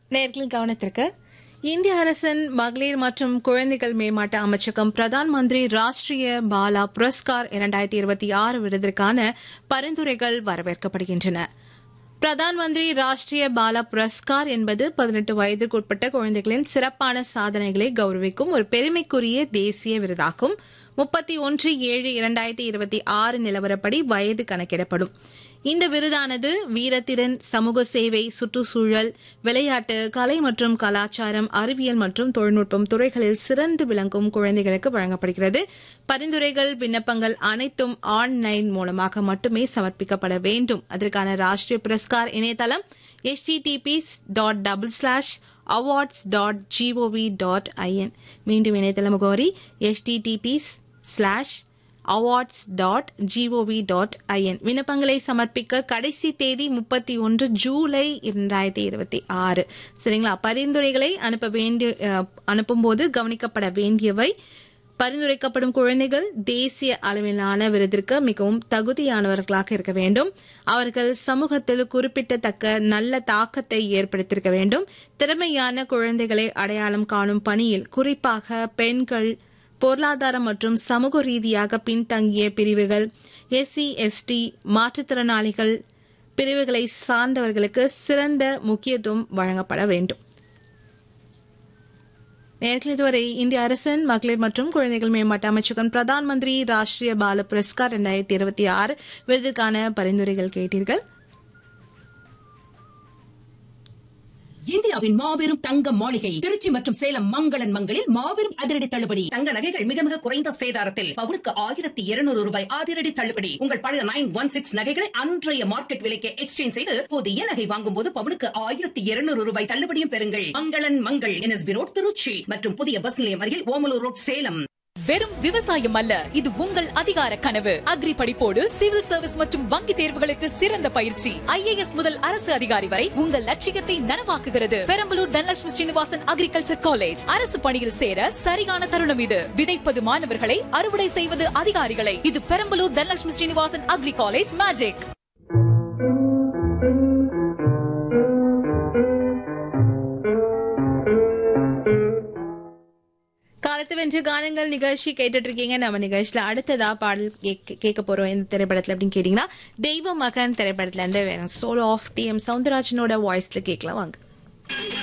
நேர்களின் கவனத்திற்கு இந்திய அரசின் மகளிர் மற்றும் குழந்தைகள் மேம்பாட்டு அமைச்சகம் பிரதான் மந்திரி ராஷ்டிரிய பாலா புரஸ்கார் இரண்டாயிரத்தி இருபத்தி ஆறு விருதிற்கான பரிந்துரைகள் வரவேற்கப்படுகின்றன பிரதான் மந்திரி ராஷ்டிரிய பாலா புரஸ்கார் என்பது பதினெட்டு வயதுக்குட்பட்ட குழந்தைகளின் சிறப்பான சாதனைகளை கௌரவிக்கும் ஒரு பெருமைக்குரிய தேசிய விருதாகும் முப்பத்தி ஒன்று ஏழு இரண்டாயிரத்தி இருபத்தி ஆறு நிலவரப்படி வயது கணக்கிடப்படும் இந்த விருதானது வீரத்திறன் சமூக சேவை சுற்றுச்சூழல் விளையாட்டு கலை மற்றும் கலாச்சாரம் அறிவியல் மற்றும் தொழில்நுட்பம் துறைகளில் சிறந்து விளங்கும் குழந்தைகளுக்கு வழங்கப்படுகிறது பரிந்துரைகள் விண்ணப்பங்கள் அனைத்தும் ஆன்லைன் மூலமாக மட்டுமே சமர்ப்பிக்கப்பட வேண்டும் அதற்கான ராஷ்டிரிய புரஸ்கார் இணையதளம் HTTP dot double slash awards dot GOV dot IN மீண்டும் இணையதள முகவரி HTTP slash awards dot GOV dot IN விண்ணப்பங்களை சமர்ப்பிக்க கடைசி தேதி முப்பத்தி ஒன்று ஜூலை இரண்டாயிரத்தி இருபத்தி ஆறு சரிங்களா பரிந்துரைகளை அனுப்ப வேண்டிய அஹ், அனுப்பும்போது கவனிக்கப்பட வேண்டியவை பரிந்துரைக்கப்படும் குழந்தைகள் தேசிய அளவிலான விருதிற்கு மிகவும் தகுதியானவர்களாக இருக்க வேண்டும் அவர்கள் சமூகத்தில் குறிப்பிடத்தக்க நல்ல தாக்கத்தை ஏற்படுத்தியிருக்க வேண்டும் திறமையான குழந்தைகளை அடையாளம் காணும் பணியில் குறிப்பாக பெண்கள் பொருளாதார மற்றும் சமூக ரீதியாக பின்தங்கிய பிரிவுகள் எஸ்சி எஸ்டி மாற்றுத்திறனாளிகள் பிரிவுகளை சார்ந்தவர்களுக்கு சிறந்த முக்கியத்துவம் வழங்கப்பட வேண்டும் நேர்கள் இதுவரை இந்திய அரசின் மகளிர் மற்றும் குழந்தைகள் மேம்பாட்டு அமைச்சகம் பிரதான் மந்திரி ராஷ்டிரிய பால புரஸ்கார் இரண்டாயிரத்தி இருபத்தி ஆறு விருதுக்கான பரிந்துரைகள் கேட்டீர்கள் இந்தியாவின் மாபெரும் தங்க மாளிகை திருச்சி மற்றும் சேலம் மங்களன் மங்களில் மாபெரும் அதிரடி தள்ளுபடி தங்க நகைகள் மிக மிக குறைந்த சேதாரத்தில் பவுனுக்கு ஆயிரத்தி இருநூறு ரூபாய் அதிரடி தள்ளுபடி உங்கள் பழைய நைன் ஒன் சிக்ஸ் நகைகளை அன்றைய மார்க்கெட் விலைக்கு எக்ஸ்சேஞ்ச் செய்து புதிய நகை வாங்கும் போது பவுனுக்கு ஆயிரத்தி இருநூறு ரூபாய் தள்ளுபடியும் பெறுங்கள் மங்களன் மங்கள் என்எஸ்பி ரோட் திருச்சி மற்றும் புதிய பஸ் நிலையம் அருகில் ஓமலூர் ரோட் சேலம் வெறும் விவசாயம் அல்ல இது உங்கள் அதிகார கனவு அக்ரி படிப்போடு சிவில் சர்வீஸ் மற்றும் வங்கி தேர்வுகளுக்கு சிறந்த பயிற்சி ஐஏஎஸ் முதல் அரசு அதிகாரி வரை உங்கள் லட்சியத்தை நனவாக்குகிறது பெரம்பலூர் தனலட்சுமி ஸ்ரீனிவாசன் அக்ரிகல்ச்சர் காலேஜ் அரசு பணியில் சேர சரியான தருணம் இது விதைப்பது மாணவர்களை அறுவடை செய்வது அதிகாரிகளை இது Perambalur Dhanalakshmi Srinivasan agri college magic காலத்து வென்று கானங்கள் நிகழ்ச்சி கேட்டுட்டு இருக்கீங்க நம்ம நிகழ்ச்சியில அடுத்ததா பாடல் கேக்க- கேட்க போறோம் இந்த திரைப்படத்துல அப்படின்னு கேட்டீங்கன்னா தெய்வ மகன் திரைப்படத்துல இருந்து வேணும் சோலோ ஆஃப் டி எம் சவுந்தரராஜனோட வாய்ஸ்ல கேட்கலாம் வாங்க